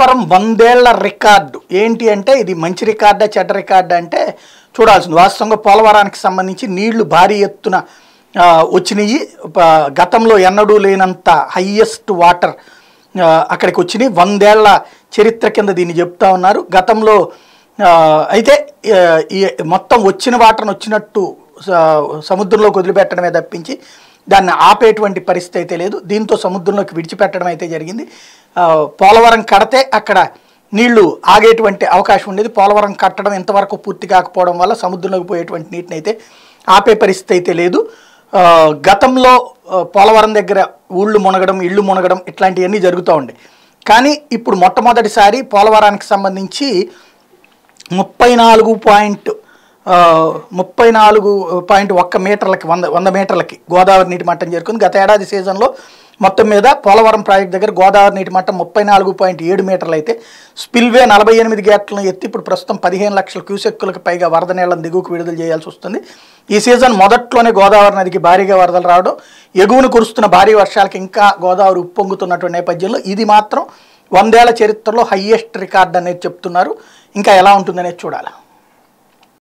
పోలవరం వందేళ్ల రికార్డు ఏంటి అంటే ఇది మంచి రికార్డా చెడ్డ రికార్డా అంటే చూడాల్సింది వాస్తవంగా పోలవరానికి సంబంధించి నీళ్లు భారీ ఎత్తున ఆ, వచ్చినాయి ప- గతంలో ఎన్నడూ లేనంత హయ్యెస్ట్ వాటర్ ఆ, అక్కడికి వచ్చినాయి వందేళ్ల చరిత్ర కింద దీన్ని చెప్తా ఉన్నారు గతంలో ఆ, అయితే ఆ, ఈ మొత్తం వచ్చిన వాటర్ని వచ్చినట్టు స- సముద్రంలోకి వదిలిపెట్టడమే తప్పించి దాన్ని ఆపేటువంటి పరిస్థితి అయితే లేదు దీంతో సముద్రంలోకి విడిచిపెట్టడం అయితే జరిగింది ఆ, పోలవరం కడితే అక్కడ నీళ్లు ఆగేటువంటి అవకాశం ఉండేది పోలవరం కట్టడం ఇంతవరకు పూర్తి కాకపోవడం వల్ల సముద్రంలోకి పోయేటువంటి నీటిని అయితే ఆపే పరిస్థితి అయితే లేదు ఆ, గతంలో ఆ, పోలవరం దగ్గర ఊళ్ళు మునగడం ఇళ్ళు మునగడం ఇట్లాంటివన్నీ జరుగుతూ ఉండే కానీ ఇప్పుడు మొట్టమొదటిసారి పోలవరానికి సంబంధించి ముప్పై నాలుగు పాయింట్ ఆ, ముప్పై నాలుగు పాయింట్ ఒక్క మీటర్లకి వంద వంద మీటర్లకి గోదావరి నీటి మట్టం చేరుకుంది గత ఏడాది సీజన్లో మొత్తం మీద పోలవరం ప్రాజెక్ట్ దగ్గర గోదావరి నీటి మట్టం ముప్పై నాలుగు పాయింట్ ఏడు మీటర్లు అయితే స్పిల్వే నలభై ఎనిమిది గేట్లను ఎత్తి ఇప్పుడు ప్రస్తుతం పదిహేను లక్షల క్యూసెక్కులకు పైగా వరద నీళ్లను దిగువకు విడుదల చేయాల్సి వస్తుంది ఈ సీజన్ మొదట్లోనే గోదావరి నదికి భారీగా వరదలు రావడం ఎగువను కురుస్తున్న భారీ వర్షాలకు ఇంకా గోదావరి ఉప్పొంగుతున్నటువంటి నేపథ్యంలో ఇది మాత్రం వందేళ్ల చరిత్రలో హయ్యెస్ట్ రికార్డ్ అనేది చెప్తున్నారు ఇంకా ఎలా ఉంటుందనేది చూడాలి